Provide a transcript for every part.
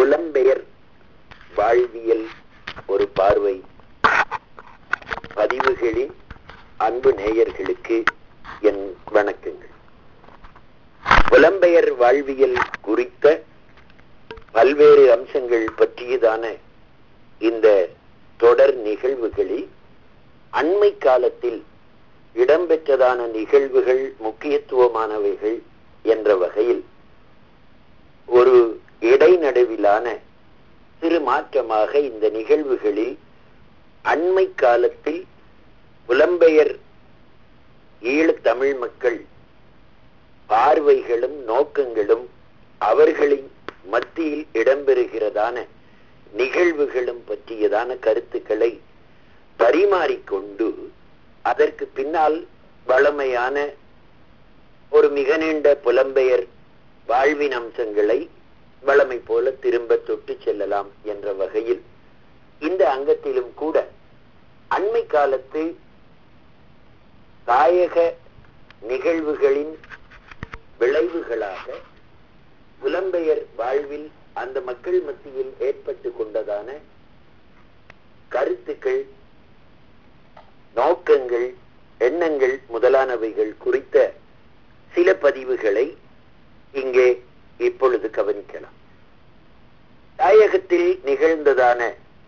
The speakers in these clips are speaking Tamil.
புலம்பெயர் வாழ்வியல் ஒரு பார்வை பதிவுகளின் அன்பு நேயர்களுக்கு என் வணக்கங்கள் புலம்பெயர் வாழ்வியல் குறித்த பல்வேறு அம்சங்கள் பற்றியதான இந்த தொடர் நிகழ்வுகளில் அண்மை காலத்தில் இடம்பெற்றதான நிகழ்வுகள் முக்கியத்துவமானவைகள் என்ற வகையில் ஒரு இடைநடுவிலான சிறு மாற்றமாக இந்த நிகழ்வுகளில் அண்மை காலத்தில் புலம்பெயர் ஈழத்தமிழ் மக்கள் பார்வைகளும் நோக்கங்களும் அவர்களின் மத்தியில் இடம்பெறுகிறதான நிகழ்வுகளும் பற்றியதான கருத்துக்களை பரிமாறிக்கொண்டு அதற்கு பின்னால் வளமையான ஒரு மிக நீண்ட புலம்பெயர் வாழ்வின் அம்சங்களை வளமை போல திரும்ப தொட்டு செல்லலாம் என்ற வகையில் இந்த அங்கத்திலும் கூட அண்மை காலத்து தாயக நிகழ்வுகளின் விளைவுகளாக புலம்பெயர் வாழ்வில் அந்த மக்கள் மத்தியில் ஏற்பட்டு கொண்டதான கருத்துக்கள் நோக்கங்கள் எண்ணங்கள் முதலானவைகள் குறித்த சில பதிவுகளை இங்கே இப்பொழுது கவனிக்கலாம் தாயகத்தில் நிகழ்ந்ததான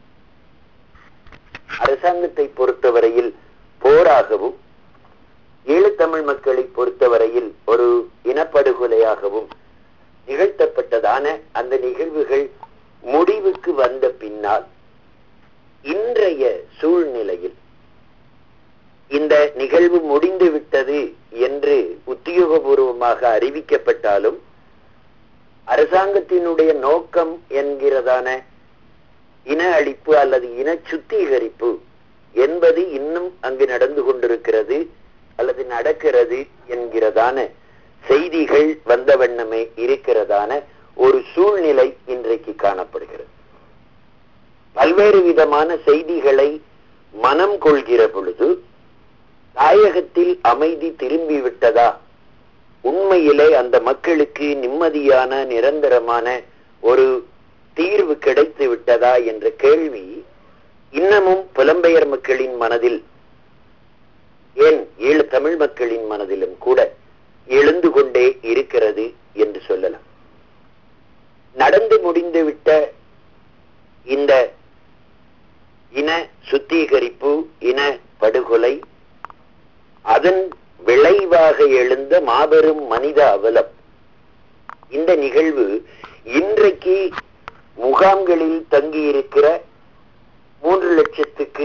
அரசாங்கத்தை பொறுத்தவரையில் போராகவும் ஈழத்தமிழ் மக்களை பொறுத்தவரையில் ஒரு இனப்படுகொலையாகவும் நிகழ்த்தப்பட்டதான அந்த நிகழ்வுகள் முடிவுக்கு வந்த பின்னால் இன்றைய சூழ்நிலையில் இந்த நிகழ்வு முடிந்து விட்டது என்று உத்தியோகபூர்வமாக அறிவிக்கப்பட்டாலும் அரசாங்கத்தினுடைய நோக்கம் என்கிறதான இன அழிப்பு அல்லது இன சுத்திகரிப்பு என்பது இன்னும் அங்கு நடந்து கொண்டிருக்கிறது அல்லது நடக்கிறது என்கிறதான செய்திகள் வந்த வண்ணமே இருக்கிறதான ஒரு சூழ்நிலை இன்றைக்கு காணப்படுகிறது பல்வேறு விதமான செய்திகளை மனம் கொள்கிற பொழுது தாயகத்தில் அமைதி திரும்பி விட்டதா உண்மையிலே அந்த மக்களுக்கு நிம்மதியான நிரந்தரமான ஒரு தீர்வு கிடைத்து விட்டதா என்ற கேள்வி இன்னமும் புலம்பெயர் மக்களின் மனதில் ஏன் ஏழு தமிழ் மக்களின் மனதிலும் கூட எழுந்து கொண்டே இருக்கிறது என்று சொல்லலாம் நடந்து முடிந்துவிட்ட இந்த இன சுத்திகரிப்பு இன படுகொலை அதன் விளைவாக எழுந்த மாபெரும் மனித அவலம் இந்த நிகழ்வு இன்றைக்கு முகாம்களில் தங்கியிருக்கிற மூன்று லட்சத்துக்கு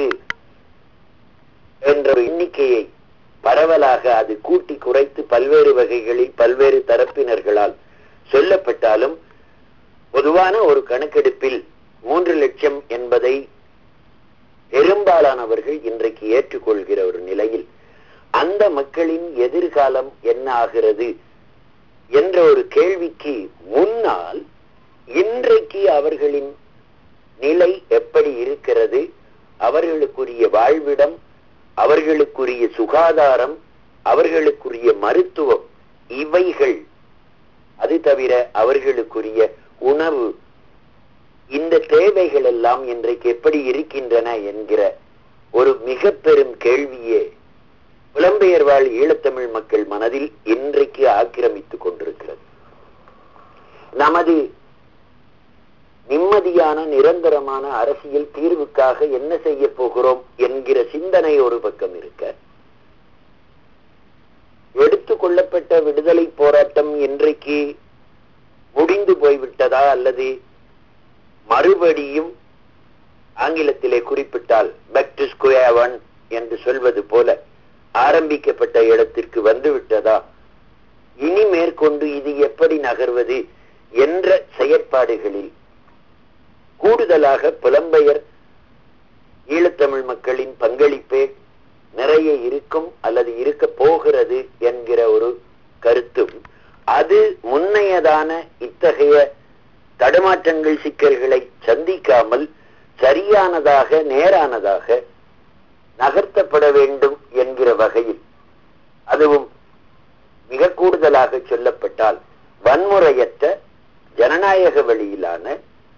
என்ற எண்ணிக்கையை பரவலாக அது கூட்டி குறைத்து பல்வேறு வகைகளில் பல்வேறு தரப்பினர்களால் சொல்லப்பட்டாலும் பொதுவான ஒரு கணக்கெடுப்பில் மூன்று லட்சம் என்பதை பெரும்பாலானவர்கள் இன்றைக்கு ஏற்றுக்கொள்கிற ஒரு நிலையில் அந்த மக்களின் எதிர்காலம் என்ன ஆகிறது என்ற ஒரு கேள்விக்கு முன்னால் இன்றைக்கு அவர்களின் நிலை எப்படி இருக்கிறது அவர்களுக்குரிய வாழ்விடம் அவர்களுக்குரிய சுகாதாரம் அவர்களுக்குரிய மருத்துவம் இவைகள் அது தவிர அவர்களுக்குரிய உணவு இந்த தேவைகள் எல்லாம் இன்றைக்கு எப்படி இருக்கின்றன என்கிற ஒரு மிக பெரும் கேள்வியே புலம்பெயர் வாழ் ஈழத்தமிழ் மக்கள் மனதில் இன்றைக்கு ஆக்கிரமித்துக் கொண்டிருக்கிறது நமது நிம்மதியான நிரந்தரமான அரசியல் தீர்வுக்காக என்ன செய்ய போகிறோம் என்கிற சிந்தனை ஒரு பக்கம் இருக்க எடுத்துக் கொள்ளப்பட்ட விடுதலை போராட்டம் இன்றைக்கு முடிந்து போய்விட்டதா அல்லது மறுபடியும் ஆங்கிலத்திலே குறிப்பிட்டால் பேக் டு ஸ்கொயர் ஒன் என்று சொல்வது போல ஆரம்பிக்கப்பட்ட இடத்திற்கு வந்து விட்டதா இனி மேற்கொண்டு இது எப்படி நகர்வது என்ற செயற்பாடுகளில் கூடுதலாக புலம்பெயர் ஈழத்தமிழ் மக்களின் பங்களிப்பே நிறைய இருக்கும் அல்லது இருக்க போகிறது என்கிற ஒரு கருத்தும் அது முன்னையதான இத்தகைய தடுமாற்றங்கள் சிக்கல்களை சந்திக்காமல் சரியானதாக நேரானதாக நகர்த்தப்பட வேண்டும் என்கிற வகையில் அதுவும் மிக கூடுதலாக சொல்லப்பட்டால் வன்முறையற்ற ஜனநாயக வழியிலான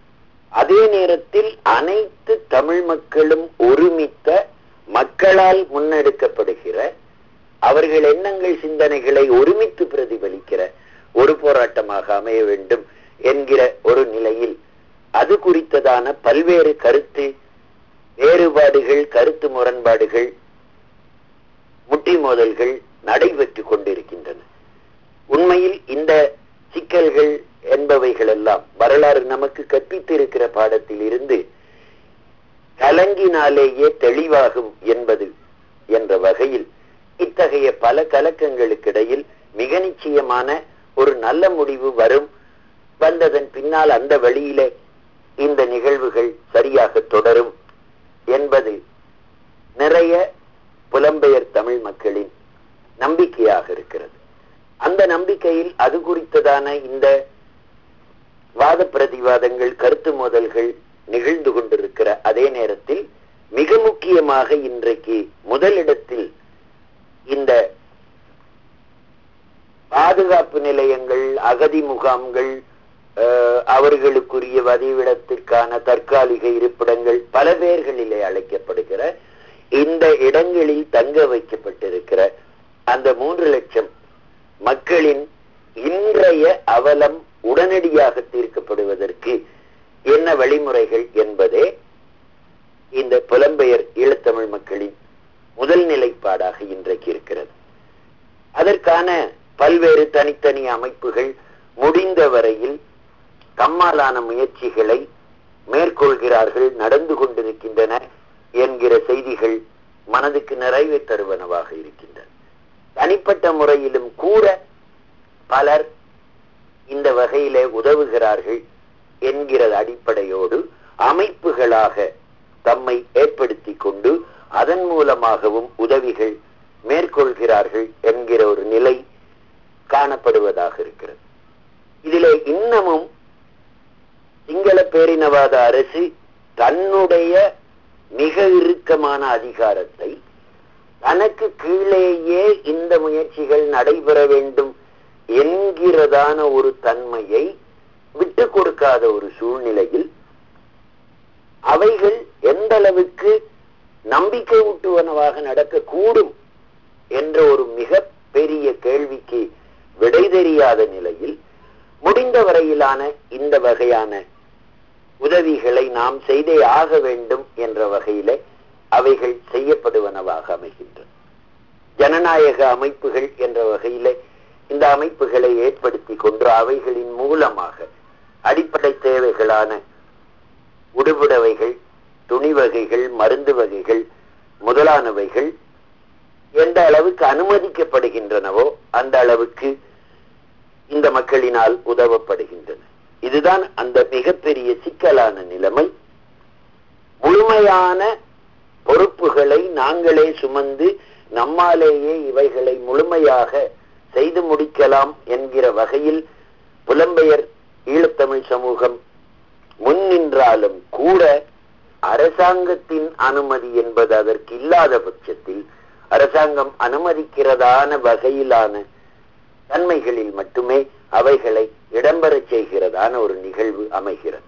அதே நேரத்தில் அனைத்து தமிழ் மக்களும் ஒருமித்த மக்களால் முன்னெடுக்கப்படுகிற அவர்கள் எண்ணங்கள் சிந்தனைகளை ஒருமித்து பிரதிபலிக்கிற ஒரு போராட்டமாக அமைய வேண்டும் என்கிற ஒரு நிலையில் அது குறித்ததான பல்வேறு கருத்து வேறுபாடுகள் கருத்து முரண்பாடுகள் முட்டி மோதல்கள் நடைபெற்று கொண்டிருக்கின்றன உண்மையில் இந்த சிக்கல்கள் என்பவைகள் எல்லாம் வரலாறு நமக்கு கற்பித்து இருக்கிற பாடத்தில் இருந்து கலங்கினாலேயே தெளிவாகும் என்பது என்ற வகையில் இத்தகைய பல கலக்கங்களுக்கிடையில் மிக நிச்சயமான ஒரு நல்ல முடிவு வரும் வந்ததன் பின்னால் அந்த வழியிலே இந்த நிகழ்வுகள் சரியாக தொடரும் என்பது நிறைய புலம்பெயர் தமிழ் மக்களின் நம்பிக்கையாக இருக்கிறது அந்த நம்பிக்கையில் அது குறித்ததான இந்த வாத பிரதிவாதங்கள் கருத்து மோதல்கள் நிகழ்ந்து கொண்டிருக்கிற அதே நேரத்தில் மிக முக்கியமாக இன்றைக்கு முதலிடத்தில் இந்த பாதுகாப்பு நிலையங்கள் அகதி முகாம்கள் அவர்களுக்குரிய வதிவிடத்திற்கான தற்காலிக இருப்பிடங்கள் பல பேர்களிலே அழைக்கப்படுகிற இந்த இடங்களில் தங்க வைக்கப்பட்டிருக்கிற அந்த மூன்று லட்சம் மக்களின் இன்றைய அவலம் உடனடியாக தீர்க்கப்படுவதற்கு என்ன வழிமுறைகள் என்பதே இந்த புலம்பெயர் ஈழத்தமிழ் மக்களின் முதல் நிலைப்பாடாக இன்றைக்கு இருக்கிறது அதற்கான பல்வேறு தனித்தனி அமைப்புகள் முடிந்த வரையில் தம்மாலான முயற்சிகளை மேற்கொள்கிறார்கள் நடந்து கொண்டிருக்கின்றன என்கிற செய்திகள் மனதுக்கு நிறைவை தருவனவாக இருக்கின்றன தனிப்பட்ட முறையிலும் கூட பலர் இந்த வகையிலே உதவுகிறார்கள் என்கிற அடிப்படையோடு அமைப்புகளாக தம்மை ஏற்படுத்தி கொண்டு அதன் மூலமாகவும் உதவிகள் மேற்கொள்கிறார்கள் என்கிற ஒரு நிலை காணப்படுவதாக இருக்கிறது இதிலே இன்னமும் சிங்கள பேரினவாத அரசு தன்னுடைய மிக இறுக்கமான அதிகாரத்தை தனக்கு கீழேயே இந்த முயற்சிகள் நடைபெற வேண்டும் என்கிறதான ஒரு தன்மையை விட்டு கொடுக்காத ஒரு சூழ்நிலையில் அவைகள் எந்த அளவுக்கு நம்பிக்கை ஊட்டுவனவாக நடக்கக்கூடும் என்ற ஒரு மிக பெரிய கேள்விக்கு விடை தெரியாத நிலையில் முடிந்த வரையிலான இந்த வகையான உதவிகளை நாம் செய்தே ஆக வேண்டும் என்ற வகையில அவைகள் செய்யப்படுவனவாக அமைகின்றன ஜனநாயக அமைப்புகள் என்ற வகையில இந்த அமைப்புகளை ஏற்படுத்தி கொண்டு அவைகளின் மூலமாக அடிப்படை தேவைகளான உடுபுடவைகள் துணி வகைகள் மருந்து வகைகள் முதலானவைகள் எந்த அளவுக்கு அனுமதிக்கப்படுகின்றனவோ அந்த அளவுக்கு இந்த மக்களினால் உதவப்படுகின்றன இதுதான் அந்த மிகப்பெரிய சிக்கலான நிலைமை முழுமையான பொறுப்புகளை நாங்களே சுமந்து நம்மாலேயே இவைகளை முழுமையாக செய்து முடிக்கலாம் என்கிற வகையில் புலம்பெயர் ஈழத்தமிழ் சமூகம் முன் நின்றாலும் கூட அரசாங்கத்தின் அனுமதி என்பது அதற்கு இல்லாத பட்சத்தில் அரசாங்கம் அனுமதிக்கிறதான வகையிலான தன்மைகளில் மட்டுமே அவைகளை இடம்பெறச் செய்கிறதான ஒரு நிகழ்வு அமைகிறது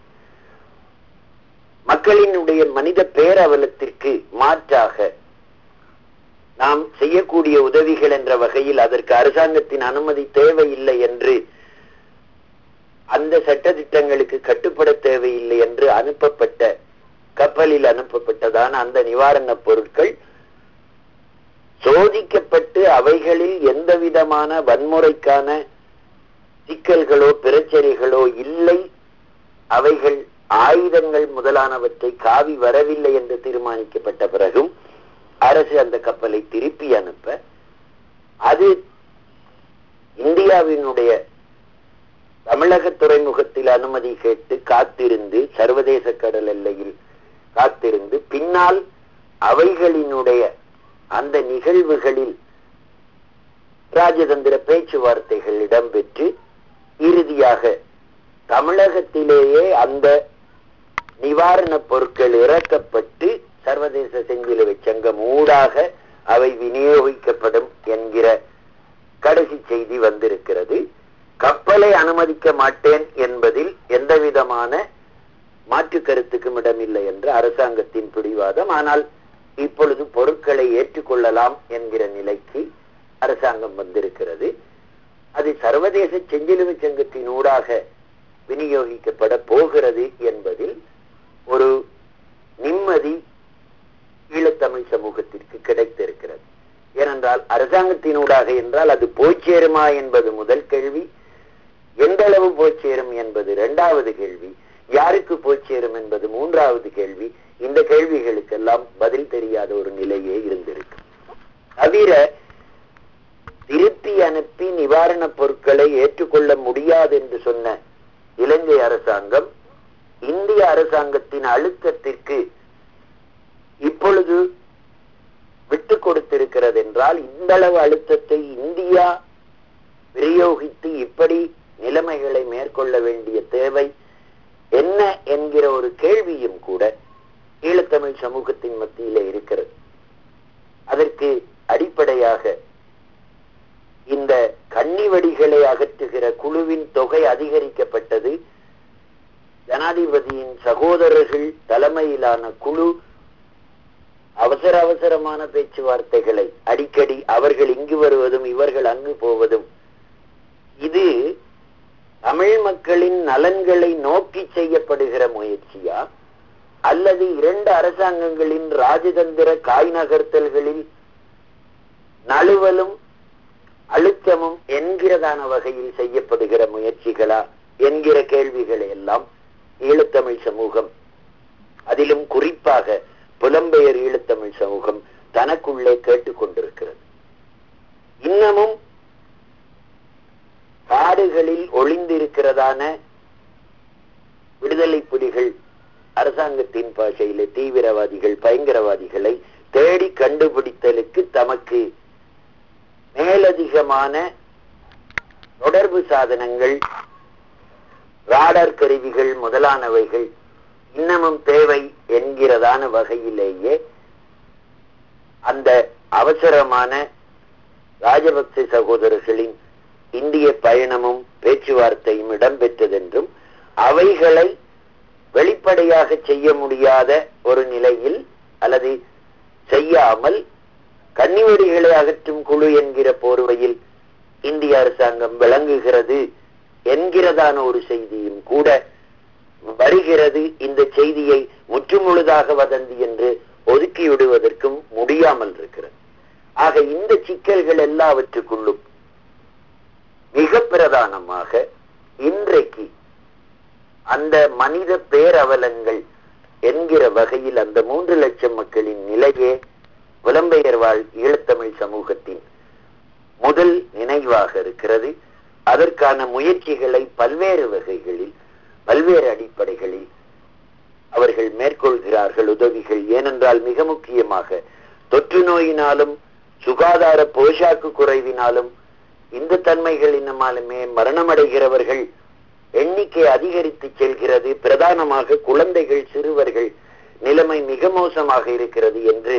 மக்களினுடைய மனித பேரவலத்திற்கு மாற்றாக நாம் செய்யக்கூடிய உதவிகள் என்ற வகையில் அதற்கு அரசாங்கத்தின் அனுமதி தேவையில்லை என்று அந்த சட்ட திட்டங்களுக்கு கட்டுப்பட தேவையில்லை என்று அனுப்பப்பட்ட கப்பலில் அனுப்பப்பட்டதான அந்த நிவாரணப் பொருட்கள் சோதிக்கப்பட்டு அவைகளில் எந்த விதமான வன்முறைக்கான சிக்கல்களோ பிரச்சனைகளோ இல்லை அவைகள் ஆயுதங்கள் முதலானவற்றை காவி வரவில்லை என்று தீர்மானிக்கப்பட்ட பிறகும் அரசு அந்த கப்பலை திருப்பி அனுப்ப அது இந்தியாவினுடைய தமிழக துறைமுகத்தில் அனுமதி கேட்டு காத்திருந்து சர்வதேச கடல் எல்லையில் காத்திருந்து பின்னால் அவைகளினுடைய அந்த நிகழ்வுகளில் ராஜதந்திர பேச்சுவார்த்தைகள் இடம்பெற்று இறுதியாக தமிழகத்திலேயே அந்த நிவாரணப் பொருட்கள் இறக்கப்பட்டு சர்வதேச செஞ்சிலுவை சங்கம் ஊடாக அவை விநியோகிக்கப்படும் என்கிற கடைசி செய்தி வந்திருக்கிறது கப்பலை அனுமதிக்க மாட்டேன் என்பதில் எந்த விதமான மாற்று கருத்துக்கும் இடமில்லை என்ற அரசாங்கத்தின் பிடிவாதம் ஆனால் இப்பொழுது பொருட்களை ஏற்றுக்கொள்ளலாம் என்கிற நிலைக்கு அரசாங்கம் வந்திருக்கிறது அது சர்வதேச செஞ்சிலுவை சங்கத்தின் ஊடாக விநியோகிக்கப்பட போகிறது என்பதில் ஒரு நிம்மதி ஈழத்தமிழ் சமூகத்திற்கு கிடைத்திருக்கிறது ஏனென்றால் அரசாங்கத்தினூடாக என்றால் அது போய் சேருமா என்பது முதல் கேள்வி எந்த அளவு போய் சேரும் என்பது இரண்டாவது கேள்வி யாருக்கு போய் சேரும் என்பது மூன்றாவது கேள்வி இந்த கேள்விகளுக்கெல்லாம் பதில் தெரியாத ஒரு நிலையே இருந்திருக்கு தவிர திருப்பி அனுப்பி நிவாரணப் பொருட்களை ஏற்றுக்கொள்ள முடியாது என்று சொன்ன இலங்கை அரசாங்கம் இந்திய அரசாங்கத்தின் அழுத்தத்திற்கு இப்பொழுது விட்டு கொடுத்திருக்கிறது என்றால் இந்த அளவு அழுத்தத்தை இந்தியா பிரயோகித்து இப்படி நிலைமைகளை மேற்கொள்ள வேண்டிய தேவை என்ன என்கிற ஒரு கேள்வியும் கூட ஈழத்தமிழ் சமூகத்தின் மத்தியிலே இருக்கிறது அதற்கு அடிப்படையாக இந்த கன்னிவடிகளை அகற்றுகிற குழுவின் தொகை அதிகரிக்கப்பட்டது ஜனாதிபதியின் சகோதரர்கள் தலைமையிலான குழு அவசர அவசரமான பேச்சுவார்த்தைகளை அடிக்கடி அவர்கள் இங்கு வருவதும் இவர்கள் அங்கு போவதும் இது தமிழ் மக்களின் நலன்களை நோக்கி செய்யப்படுகிற முயற்சியா அல்லது இரண்டு அரசாங்கங்களின் ராஜதந்திர காய் நகர்த்தல்களில் நழுவலும் அழுத்தமும் என்கிறதான வகையில் செய்யப்படுகிற முயற்சிகளா என்கிற கேள்விகளை எல்லாம் ஈழத்தமிழ் சமூகம் அதிலும் குறிப்பாக புலம்பெயர் ஈழத்தமிழ் சமூகம் தனக்குள்ளே கேட்டுக்கொண்டிருக்கிறது இன்னமும் காடுகளில் ஒளிந்திருக்கிறதான விடுதலை புலிகள் அரசாங்கத்தின் பாஷையிலே தீவிரவாதிகள் பயங்கரவாதிகளை தேடி கண்டுபிடித்தலுக்கு தமக்கு மேலதிகமான தொடர்பு சாதனங்கள் ராடர் கருவிகள் முதலானவைகள் இன்னமும் தேவை என்கிறதான வகையிலேயே அந்த அவசரமான ராஜபக்ச சகோதரர்களின் இந்திய பயணமும் பேச்சுவார்த்தையும் இடம்பெற்றதென்றும் அவைகளை வெளிப்படையாக செய்ய முடியாத ஒரு நிலையில் அல்லது செய்யாமல் கன்னிவெடிகளை அகற்றும் குழு என்கிற போர்வையில் இந்திய அரசாங்கம் விளங்குகிறது என்கிறதான ஒரு செய்தியும் கூட வருகிறது இந்த செய்தியை முற்றுமுழுதாக வதந்தி என்று ஒதுக்கிவிடுவதற்கும் முடியாமல் இருக்கிறது ஆக இந்த சிக்கல்கள் எல்லாவற்றுக்குள்ளும் மிக பிரதானமாக இன்றைக்கு அந்த மனித பேரவலங்கள் என்கிற வகையில் அந்த மூன்று லட்சம் மக்களின் நிலையே புலம்பெயர் வாழ் ஈழத்தமிழ் சமூகத்தின் முதல் நினைவாக இருக்கிறது அதற்கான முயற்சிகளை பல்வேறு வகைகளில் பல்வேறு அடிப்படைகளில் அவர்கள் மேற்கொள்கிறார்கள் உதவிகள் ஏனென்றால் மிக முக்கியமாக தொற்று நோயினாலும் சுகாதார போஷாக்கு குறைவினாலும் இந்த தன்மைகளினாலுமே மரணமடைகிறவர்கள் எண்ணிக்கை அதிகரித்து செல்கிறது பிரதானமாக குழந்தைகள் சிறுவர்கள் நிலைமை மிக மோசமாக இருக்கிறது என்று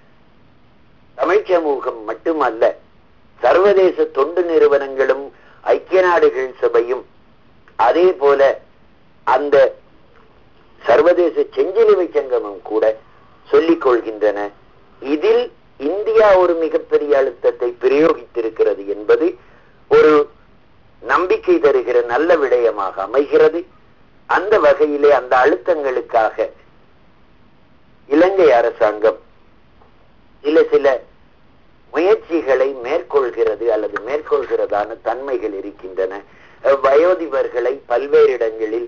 தமிழ் சமூகம் மட்டுமல்ல சர்வதேச தொண்டு நிறுவனங்களும் ஐக்கிய நாடுகள் சபையும் அதே போல அந்த சர்வதேச செஞ்சிலுவை சங்கமும் கூட சொல்லிக் கொள்கின்றன இதில் இந்தியா ஒரு மிகப்பெரிய அழுத்தத்தை பிரயோகித்திருக்கிறது என்பது ஒரு நம்பிக்கை தருகிற நல்ல விடயமாக அமைகிறது அந்த வகையிலே அந்த அழுத்தங்களுக்காக இலங்கை அரசாங்கம் சில சில முயற்சிகளை மேற்கொள்கிறது அல்லது மேற்கொள்கிறதான தன்மைகள் இருக்கின்றன வயோதிபர்களை பல்வேறு இடங்களில்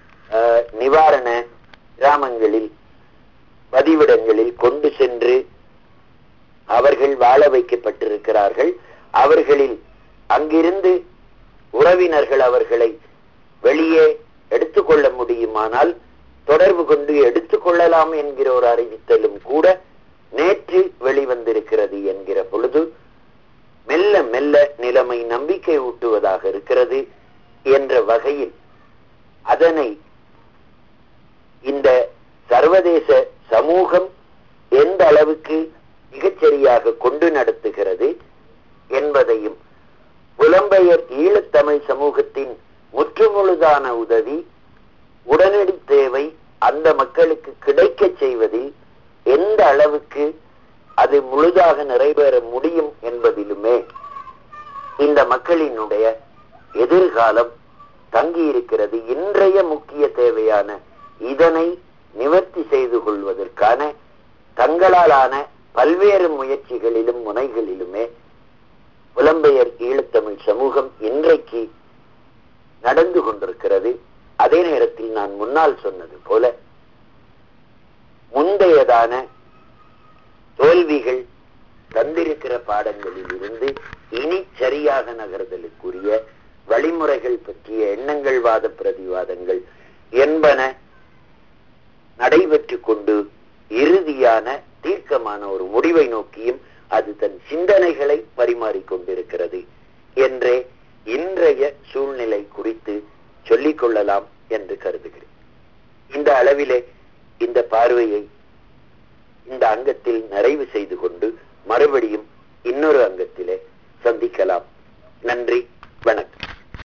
நிவாரண கிராமங்களில் பதிவிடங்களில் கொண்டு சென்று அவர்கள் வாழ வைக்கப்பட்டிருக்கிறார்கள் அவர்களில் அங்கிருந்து உறவினர்கள் அவர்களை வெளியே எடுத்துக்கொள்ள முடியுமானால் தொடர்பு கொண்டு எடுத்துக்கொள்ளலாம் என்கிற ஒரு அறிவித்தலும் கூட நேற்று வெளிவந்திருக்கிறது என்கிற பொழுது மெல்ல மெல்ல நிலைமை நம்பிக்கை ஊட்டுவதாக இருக்கிறது என்ற வகையில் அதனை இந்த சர்வதேச சமூகம் எந்த அளவுக்கு மிகச்சரியாக கொண்டு நடத்துகிறது என்பதையும் புலம்பெயர் ஈழத்தமிழ் சமூகத்தின் முற்றுமுழுதான உதவி உடனடி தேவை அந்த மக்களுக்கு கிடைக்க செய்வதில் எந்த அளவுக்கு அது முழுதாக நிறைவேற முடியும் என்பதிலுமே இந்த மக்களினுடைய எதிர்காலம் தங்கி இருக்கிறது இன்றைய முக்கிய தேவையான இதனை நிவர்த்தி செய்து கொள்வதற்கான தங்களாலான பல்வேறு முயற்சிகளிலும் முனைகளிலுமே புலம்பெயர் ஈழத்தமிழ் சமூகம் இன்றைக்கு நடந்து கொண்டிருக்கிறது அதே நேரத்தில் நான் முன்னால் சொன்னது போல முந்தையதான தோல்விகள் தந்திருக்கிற பாடங்களில் இருந்து இனி சரியாக நகர்தலுக்குரிய வழிமுறைகள் பற்றிய எண்ணங்கள் வாத பிரதிவாதங்கள் என்பன நடைபெற்று கொண்டு இறுதியான தீர்க்கமான ஒரு முடிவை நோக்கியும் அது தன் சிந்தனைகளை பரிமாறிக் கொண்டிருக்கிறது என்றே இன்றைய சூழ்நிலை குறித்து சொல்லிக் கொள்ளலாம் என்று கருதுகிறேன் இந்த அளவிலே இந்த பார்வையை இந்த அங்கத்தில் நிறைவு செய்து கொண்டு மறுபடியும் இன்னொரு அங்கத்திலே சந்திக்கலாம் நன்றி